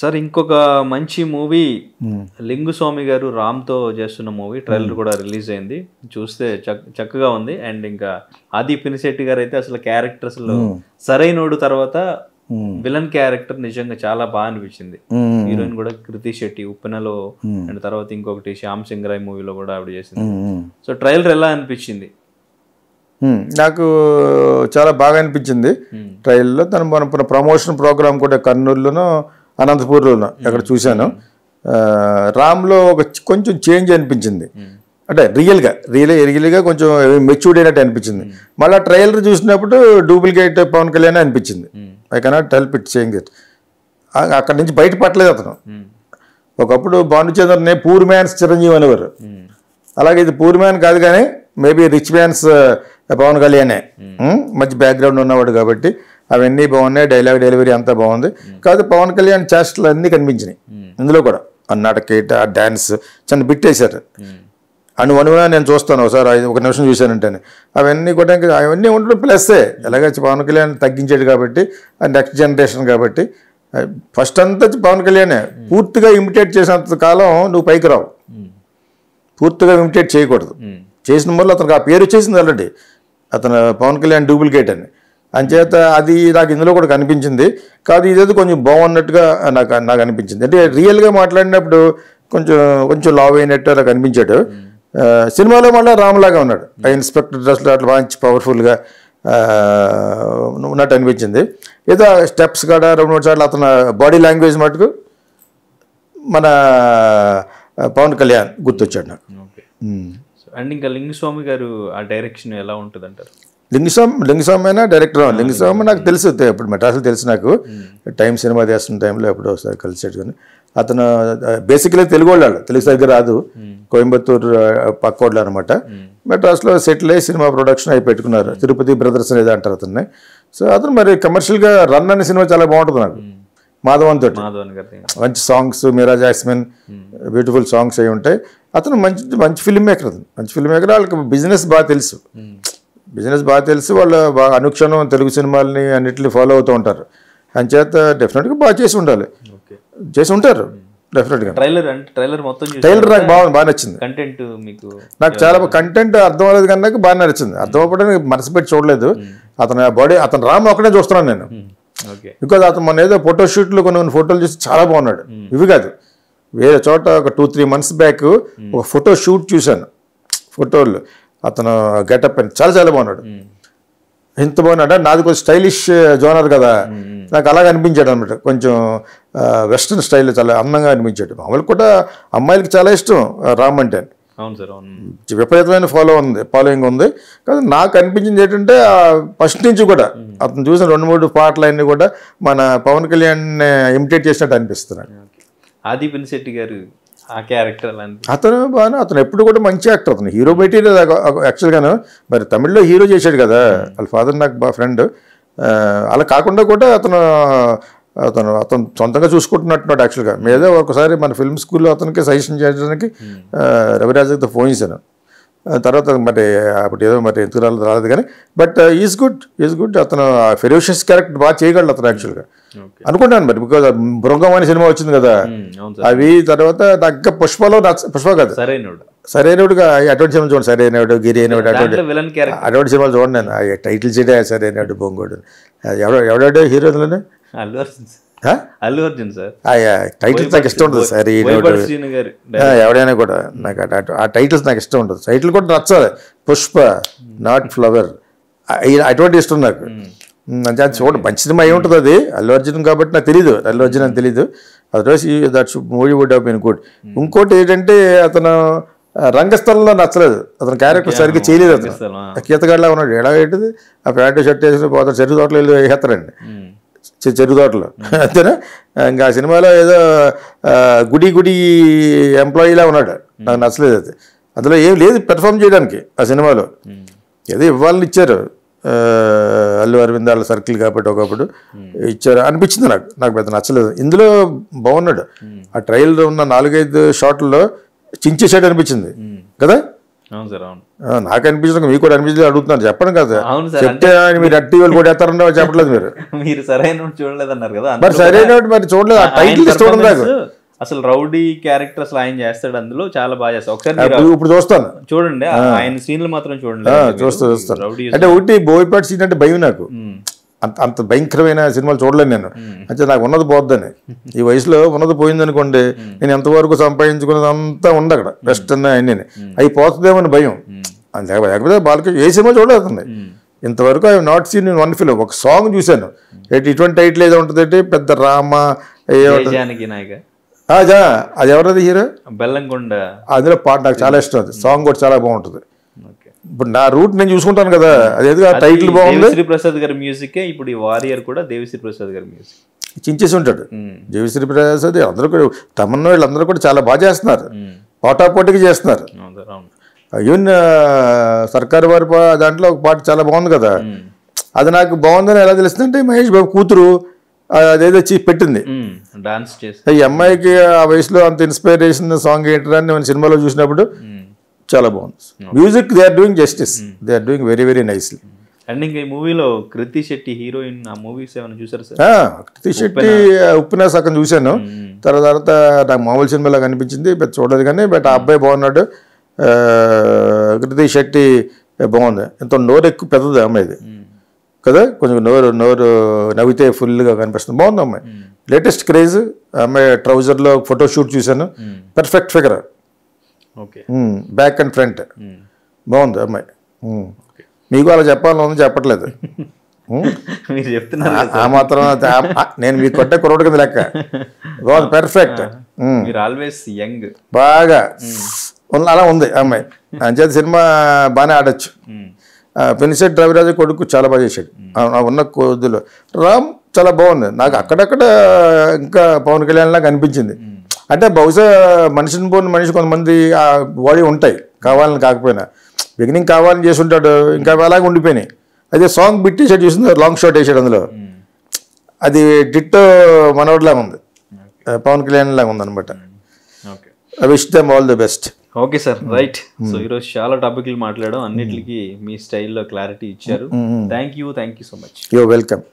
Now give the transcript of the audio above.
Sir ఇంకొక మంచి movie Lingusamy గారు రామ్తో చేస్తున్న మూవీ ట్రైలర్ కూడా రిలీజ్ అయింది చూస్తే చక్- చక్కగా ఉంది అండ్ ఇంకా ఆది పినిశెట్టి గారు అయితే అసలు క్యారెక్టర్ అసలు సరైనోడు తర్వాత విలన్ క్యారెక్టర్ నిజంగా చాలా బాగా అనిపించింది హీరోయిన్ కూడా కృతి శెట్టి ఉప్పెనలో అండ్ తర్వాత ఇంకొకటి శ్యామ్ సింగ్ రాయ్ మూవీలో కూడా ఆవిడ చేసింది సో ట్రైలర్ ఎలా అనిపించింది మ్మ్. నాకు చాలా బాగా అనిపించింది ట్రైల్లో తను మన ప్ర- ప్రమోషన్ ప్రోగ్రామ్ కూడా కర్నూలులోనూ అనంతపూర్లోనూ అక్కడ చూశాను ఆ, రామ్లో ఒక చ- కొంచెం చేంజ్ అనిపించింది అంటే రియల్గా రియల్ రియల్గా కొంచెం మెచ్యూర్డ్ అయినట్టు అనిపించింది మళ్ళీ ట్రైలర్ చూసినప్పుడు డూప్లికేట్ పవన్ కళ్యాణ్ అనిపించింది I cannot help it change it అక్కడి నుంచి బయట పట్టలేదు అతను ఒకప్పుడు భానుచంద్రనే పూర్ మ్యాన్స్ చిరంజీవి అనేవారు అలాగే ఇది పూర్ మ్యాన్ కాదు కానీ మేబీ రిచ్ మ్యాన్స్ పవన్ కళ్యాణే ఉమ్, మంచి బ్యాక్గ్రౌండ్ ఉన్నవాడు కాబట్టి అవన్నీ బాగున్నాయి డైలాగ్ డెలివరీ అంతా బాగుంది కాదు పవన్ కళ్యాణ్ చేష్టలు అన్నీ కనిపించినాయి ఇందులో కూడా ఆ నాటకేట ఆ డ్యాన్స్ చిన్న బిట్ వేశారు అను అనుగుణంగా నేను చూస్తాను ఒకసారి ఐదు- ఒక నిమిషం చూశానంటే అవన్నీ కూడా ఇంకా అవన్నీ ఉండడం ప్లస్సే ఎలాగ పవన్ కళ్యాణ్ తగ్గించాడు కాబట్టి నెక్స్ట్ జనరేషన్ కాబట్టి ఫస్ట్ అంతా పవన్ కళ్యాణే పూర్తిగా ఇమిటేట్ చేసినంత కాలం నువ్వు పైకి రావు పూర్తిగా ఇమిటేట్ చేయకూడదు చేసిన వల్ల అతనికి ఆ పేరు వచ్చేసింది ఆల్రెడీ అతను పవన్ కళ్యాణ్ డూప్లికేట్ అని అంచేత అది నాకు ఇందులో కూడా కనిపించింది కాదు ఇదేదో కొంచెం బాగున్నట్టుగా నాకు నాకు అనిపించింది అంటే రియల్గా మాట్లాడినప్పుడు కొంచెం కొంచెం లావ్ అయినట్టు అలా కనిపించాడు ఆ, సినిమాలో మళ్ళీ రామ్లాగా ఉన్నాడు ఆ ఇన్స్పెక్టర్ డ్రెస్లో అట్లా మంచి పవర్ఫుల్గా ఉన్నట్టు అనిపించింది ఏదో స్టెప్స్ కాడ రెండు మూడు సార్లు అతను బాడీ లాంగ్వేజ్ మటుకు మన ఆ, పవన్ కళ్యాణ్ గుర్తొచ్చాడు నాకు ఓకే ఉమ్. అండ్ ఇంకా లింగుస్వామి గారు ఆ డైరెక్షన్ ఎలా ఉంటుంది అంటారు లింగస్వామి లింగస్వామి అయినా డైరెక్టర్ లింగస్వామి నాకు తెలుసు ఇప్పుడు మెడ్రాస్లో తెలుసు నాకు టైం సినిమా చేస్తున్న టైంలో ఎప్పుడో ఒకసారి కలిసాడు కానీ అతను బేసిక్లీ తెలుగు వాళ్ళు తెలుగు సరిగ్గా రాదు కోయంబత్తూరు పక్కోళ్ళు అనమాట మెడ్రాస్లో సెటిల్ అయ్యి సినిమా ప్రొడక్షన్ అయి పెట్టుకున్నారు తిరుపతి బ్రదర్స్ అనేది అంటారు అతన్ని సో అతను మరి కమర్షియల్గా రన్ అనే సినిమా చాలా బాగుంటుంది నాకు మాధవన్ తోటి మాధవన్ గారి మంచి songs Meera Jasmine beautiful songs అయి ఉంటాయి అతను మంచి మంచి ఫిల్మ్ మేకర్ అతను మంచి ఫిల్మ్ మేకర్ వాళ్ళకి బిజినెస్ బాగా తెలుసు బిజినెస్ బాగా తెలుసు వాళ్ళు బాగా అనుక్షణం తెలుగు సినిమాలని అన్నిటిని ఫాలో అవుతూ ఉంటారు అంచేత డెఫినెట్గా బాగా చేసి ఉండాలి ఓకే చేసి ఉంటారు డెఫినెట్గా ట్రైలర్ అంటే ట్రైలర్ మొత్తం చూసి టైలర్ నాకు బాగా బాగా నచ్చింది కంటెంట్ మీకు నాకు చాలా కంటెంట్ అర్థం అవ్వలేదు కన్నా బాగా నచ్చింది అర్థం అవ్వడానికి మనసు పెట్టి చూడలేదు అతని బాడీ అతను రామ్ ఒకటే చూస్తున్నాను నేను ఓకే బికాజ్ అతను మన ఏదో ఫోటో షూట్లు కొన్ని కొన్ని ఫోటోలు చూసి చాలా బాగున్నాడు ఇవి కాదు వేరే చోట ఒక టూ త్రీ మంత్స్ బ్యాక్ ఒక ఫోటో షూట్ చూశాను ఫోటోలు అతను గెటప్ అని చాలా చాలా బాగున్నాడు ఎంత బాగున్నాడు నాది కొంచెం స్టైలిష్ జోనర్ కదా నాకు అలాగ అనిపించాడు అనమాట కొంచెం వెస్ట్రన్ స్టైల్ చాలా అందంగా అనిపించాడు మామూలు కూడా అమ్మాయిలకి చాలా ఇష్టం ఆ, రామ్ అంటే అవును సార్ అవును విపరీతమైన ఫాలో ఉంది ఫాలోయింగ్ ఉంది కానీ నాకు అనిపించింది ఏంటంటే ఫస్ట్ నుంచి కూడా అతను చూసిన రెండు మూడు పాటలు అన్నీ కూడా మన పవన్ కళ్యాణ్ ఇమిటేట్ చేసినట్టు అనిపిస్తున్నాడు ఆది పినిశెట్టి గారు ఆ క్యారెక్టర్ అలా అనిపి అతను బాగా అతను ఎప్పుడు కూడా మంచి యాక్టర్ అతను హీరో మెటీరియల్ యాక్చువల్గాను మరి తమిళ్లో హీరో చేశాడు కదా వాళ్ళ ఫాదర్ నాకు బాగా ఫ్రెండ్ అలా కాకుండా కూడా అతను అతను అతను సొంతంగా చూసుకుంటున్నట్టున్నాడు యాక్చువల్గా మీద ఒకసారి మన ఫిల్మ్ స్కూల్లో అతనికి సజెషన్ చేయడానికి ఆ, రవిరాజుతో ఫోన్ చేశాను ఆ తర్వాత మరి అప్పుడు ఏదో మరి ఎందుకు రాలేదు రాలేదు కానీ but is good is good అతను ఫెరోషియస్ క్యారెక్టర్ బాగా చేయగలడు అతను యాక్చువల్గా ఓకే అనుకుంటాను మరి బికాజ్ బృంగం అనే సినిమా వచ్చింది కదా అవును సార్ అవి తర్వాత నాకు పుష్పలో నచ్చ పుష్ప కాదు సరైనోడు సరైనడుగా అటువంటి సినిమా చూడండి సరైనడు గిరి అయినడు అటువంటి దాంట్లో విలన్ క్యారెక్టర్ అటువంటి సినిమాలు చూడండి నేను ఆ టైటిల్ సీటే సరైనడు బొంగోడు ఎవడ ఎవడాడు హీరోలోనే Allu Arjun sir Allu Arjun sir titles నాకు ఇష్టం ఉంటుంది సరైనడు వైబర్ శ్రీను గారు ఆ, ఎవడైనా కూడా నాకు అటు- అటు- ఆ టైటిల్స్ నాకు ఇష్టం ఉంటుంది టైటిల్ కూడా నచ్చాలి పుష్ప నాట్ ఫ్లవర్ అటువంటి ఇష్టం నాకు ఉమ్, అంటే అది చూడ మంచి సినిమా అయి ఉంటుంది అది అల్లు అర్జున్ కాబట్టి నాకు తెలియదు అల్లు అర్జున్ అని తెలియదు otherwise that movie would have been good ఇంకోటి ఏంటంటే అతను ఆ, రంగస్థలంలో నచ్చలేదు అతను క్యారెక్టర్ సరిగ్గా చేయలేదు అతను రంగస్థలం, ఆ. కీతగాడిలా ఉన్నాడు ఎలా ఏంటిది ఆ ప్యాంటు షర్ట్ వేసి పోతాడు చెరుకు తోటలో వెళ్ళి వేసేస్తారండి ఉమ్. చె- చెరుకు తోటలో అంతేనా ఇంకా ఆ సినిమాలో ఏదో ఆ, గుడి గుడి ఎంప్లాయీలా ఉన్నాడు నాకు నచ్చలేదు అది అందులో ఏం లేదు పెర్ఫామ్ చేయడానికి ఆ సినిమాలో ఏదో ఇవ్వాలని ఇచ్చారు ఆ, అల్లు అరవింద్ వాళ్ళ సర్కిల్ కాబట్టి ఒకప్పుడు ఇచ్చారు అనిపించింది నాకు నాకు పెద్ద నచ్చలేదు ఇందులో బాగున్నాడు ఆ ట్రయల్ ఉన్న నాలుగైదు షాట్లలో చించేసాడు అనిపించింది కదా అవును సార్ అవును ఆ, నాకు అనిపించడం మీకు కూడా అనిపించలేదు అడుగుతున్నారు చెప్పండి కదా అవును సార్ చెప్తే మీరు అట్టి వాళ్ళు కూడా ఎత్తారన్నా చెప్పట్లేదు మీరు మీరు సరైన చూడలేదన్నారు కదా మరి అందులో సరైన మరి చూడలేదు ఆ ఆయన టైటిల్ చూడండి నాకు performance అసలు రౌడీ క్యారెక్టర్ అసలు ఆయన చేస్తాడు అందులో చాలా బాగా చేస్తాడు ఒకసారి మీరు ఇప్పుడు- ఇప్పుడు చూస్తాను చూడండి ఆ ఆయన సీన్లు మాత్రం చూడండి ఆ, చూస్తా చూస్తాను రౌడీ అంటే ఒకటి బోయపాటి సీన్ అంటే భయం నాకు అంత అంత భయంకరమైన సినిమాలు చూడలేను నేను అంటే నాకు ఉన్నది పోద్దని ఈ వయసులో ఉన్నది పోయింది అనుకోండి నేను ఎంతవరకు సంపాదించుకున్నది అంతా ఉంది అక్కడ బెస్ట్ అన్న అన్నీ అవి పోతుందేమని భయం అంతే లేకపోతే బాలకి ఏ సినిమా చూడలేదండి ఇంతవరకు I not seen in one film ఒక సాంగ్ చూశాను ఏంటి ఇటువంటి టైటిల్ ఏదో ఉంటుంది ఏంటి పెద్ద రామ ఏ జానకి నాయక ఆ, జా, అది ఎవరది హీరో బెల్లంకొండ అందులో పాట నాకు చాలా ఇష్టం అది సాంగ్ కూడా చాలా బాగుంటుంది ఓకే ఇప్పుడు నా రూట్ నేను చూసుకుంటాను కదా అదేదో ఆ టైటిల్ బాగుంది దేవిశ్రీ ప్రసాద్ గారి మ్యూజిక్ ఇప్పుడు ఈ వారియర్ కూడా దేవిశ్రీ ప్రసాద్ గారి మ్యూజిక్ చించేసి ఉంటాడు జయశ్రీ ప్రసాద్ అందరూ కూడా తమన్నా వీళ్ళందరూ కూడా చాలా బాగా చేస్తున్నారు పోటాపోటీకి చేస్తున్నారు అవును సార్ అవును ఈవెన్ సర్కారు వారి పా- దాంట్లో ఒక పాట చాలా బాగుంది కదా అది నాకు బాగుందని ఎలా తెలుస్తుందంటే మహేష్ బాబు కూతురు ఆ, అదేదో చీ పెట్టింది డాన్స్ చేసి ఈ అమ్మాయికి ఆ వయసులో అంత ఇన్స్పిరేషన్ సాంగ్ ఏంటని నేను సినిమాలో చూసినప్పుడు చాలా బాగుంది music they are doing justice they are doing very very nicely and ఇంకా ఈ మూవీలో కృతి శెట్టి హీరోయిన్ ఆ మూవీస్ ఏమైనా చూసారు సార్ కృతి శెట్టి ఉప్పిన సగం చూశాను తర్వాత తర్వాత నాకు మామూలు సినిమాలో కనిపించింది బట్ చూడలేదు కానీ బట్ ఆ అబ్బాయి బాగున్నాడు ఆ, కృతి శెట్టి బాగుంది ఎంతో నోరు ఎక్కువ పెద్దది అమ్మాయిది కదా కొంచెం నోరు నోరు నవ్వితే ఫుల్గా కనిపిస్తుంది బాగుంది అమ్మాయి లేటెస్ట్ క్రేజ్ అమ్మాయి ట్రౌజర్లో ఫోటో షూట్ చూశాను perfect figure okay back and front బాగుంది అమ్మాయి ఉమ్. మీకు అలా చెప్పాలని ఉంది చెప్పట్లేదు ఉమ్. మీరు చెప్తున్నారు ఆ- ఆ మాత్రం ఆ- ఆ- నేను మీకు కొట్టే కుర్రోడు కింద లెక్క బాగుంది పర్ఫెక్ట్ మీరు ఆల్వేస్ యంగ్ బాగా ఉన్న- అలా ఉంది ఆ అమ్మాయి అంచేత సినిమా బాగానే ఆడొచ్చు పెనిసెట్ రవిరాజు కొడుకు చాలా బాగా చేశాడు ఆ- ఆ ఉన్న కొద్దిలో రామ్ చాలా బాగుంది నాకు అక్కడక్కడ ఇంకా పవన్ కళ్యాణ్ లాగా అనిపించింది అంటే బహుశా మనిషిని పోయిన మనిషి కొంతమంది ఆ బాడీ ఉంటాయి కావాలని కాకపోయినా బిగినింగ్ కావాలని చేసి ఉంటాడు ఇంకా అలాగే ఉండిపోయినాయి అదే సాంగ్ బిట్ షాట్ చూసింది లాంగ్ షాట్ వేసాడు అందులో అది డిట్టో మనోడ్లా ఉంది పవన్ కళ్యాణ్ లాగా ఉంది అనమాట okay I wish them all the best okay sir right so ఈరోజు చాలా టాపిక్లు మాట్లాడడం అన్నిటికీ మీ స్టైల్లో క్లారిటీ ఇచ్చారు thank you thank you so much you welcome